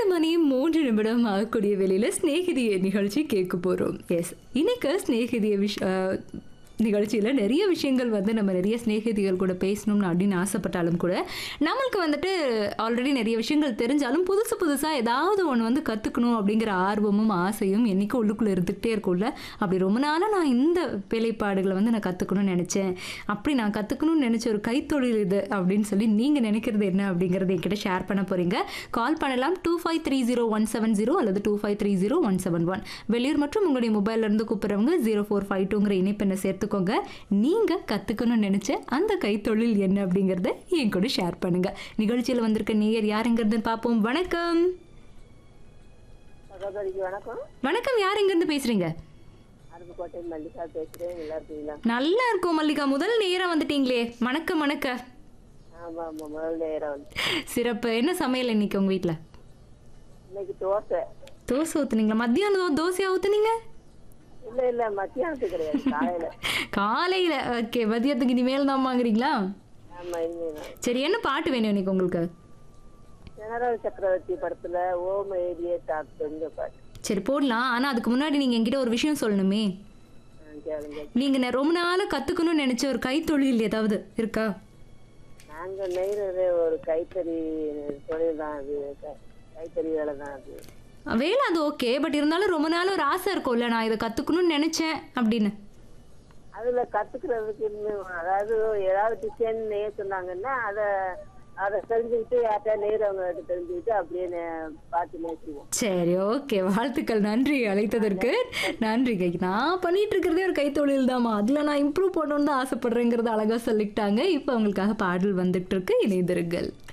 மணி மூன்று நிமிடம் ஆகக்கூடிய வேலையில் ஸ்நேகிதிய நிகழ்ச்சி கேட்க போகிறோம் எஸ் இன்னைக்கு ஸ்நேகிதிய விஷ் நிகழ்ச்சியில் நிறைய விஷயங்கள் வந்து நம்ம நிறைய ஸ்நேகிதிகள் கூட பேசணும்னு அப்படின்னு ஆசைப்பட்டாலும் கூட நம்மளுக்கு வந்துட்டு ஆல்ரெடி நிறைய விஷயங்கள் தெரிஞ்சாலும் புதுசு புதுசாக ஏதாவது ஒன்று வந்து கற்றுக்கணும் அப்படிங்கிற ஆர்வமும் ஆசையும் என்றைக்கும் உள்ளுக்குள்ளே இருந்துக்கிட்டே இருக்கும்ல அப்படி ரொம்ப நாளாக நான் இந்த வேலைப்பாடுகளை வந்து நான் கற்றுக்கணும்னு நினச்சேன் அப்படி நான் கற்றுக்கணும்னு நினச்ச ஒரு கைத்தொழில் இது அப்படின்னு சொல்லி நீங்கள் நினைக்கிறது என்ன அப்படிங்கிறத என்கிட்ட ஷேர் பண்ண போகிறீங்க கால் பண்ணலாம் two five three zero one seven zero அல்லது two five three zero one seven one வெளியூர் மற்றும் உங்களுடைய மொபைல்ல இருந்து கூப்பிட்றவங்க ஜீரோ ஃபோர் ஃபைவ் டூங்கிற இணைப்பெண்ணை சேர்த்துக்கோங்க நீங்கள் கற்றுக்கணும்னு நினச்ச அந்த கைத்தொழில் என்ன அப்படிங்கிறத என் கூட ஷேர் பண்ணுங்க நிகழ்ச்சியில் வந்திருக்க நேயர் யாருங்கிறதுன்னு பார்ப்போம் வணக்கம் சகோதரிக்கு வணக்கம் வணக்கம் யார் எங்கேருந்து பேசுறீங்க அருப்புக்கோட்டை மல்லிகா பேசுறேன் நல்லா இருக்கீங்களா நல்லா இருக்கும் மல்லிகா முதல் நேரம் வந்துட்டீங்களே வணக்கம் வணக்க ஆமா ஆமா முதல் நேரம் வந்து சிறப்பு என்ன சமையல் இன்னைக்கு உங்கள் வீட்டில் இன்னைக்கு தோசை தோசை ஊற்றுனீங்களா மத்தியானம் தோ- தோசையா ஊற்றுனீங்க இல்ல இல்ல மத்தியானத்துக்கு கிடையாது காலையில காலையில் ஓகே மதியத்துக்கு இனிமேல் தான் வாங்குறீங்களா ஆமா இனிமேதான் சரி என்ன பாட்டு வேணும் இன்னைக்கு உங்களுக்கு ஜெனரல் சக்கரவர்த்தி படத்துல ஓம் ஏரியே டாக்டர் பாட்டு சரி போடலாம் ஆனால் அதுக்கு முன்னாடி நீங்கள் என்கிட்ட ஒரு விஷயம் சொல்லணுமே ஆ, கேளுங்க நீங்கள் ரொம்ப நாளாக கற்றுக்கணும்னு நினச்ச ஒரு கைத்தொழில் ஏதாவது இருக்கா நாங்க நெய்றது ஒரு கைத்தறி தொழில் தான் அது க- கைத்தறி வேலை தான் அது வேலை அது ஓகே பட் இருந்தாலும் ரொம்ப நாள் ஒரு ஆசை இருக்கும்ல நான் இதை கற்றுக்கணும்னு நினச்சேன் அப்படின்னு அதுல கத்துக்கிறதுக்கு இன்னும் அதாவது ஏதாவது டிசைன் நெய்ய சொன்னாங்கன்னா அதை அதை தெரிஞ்சுக்கிட்டு யார்கிட்ட நெய்றவங்க தெரிஞ்சுக்கிட்டு அப்படியே நெ- பார்த்து நெய்ச்சிடுவோம் சரி ஓகே வாழ்த்துக்கள் நன்றி அழைத்ததற்கு நன்றி கை நான் பண்ணிட்டு இருக்கிறதே ஒரு கைத்தொழில் தாம்மா அதில் நான் இம்ப்ரூவ் பண்ணணும்னு தான் ஆசைப்படுறேங்கிறத அழகாக சொல்லிக்கிட்டாங்க இப்போ அவங்களுக்காக பாடல் வந்துட்டு இருக்கு இணைந்திருங்கள்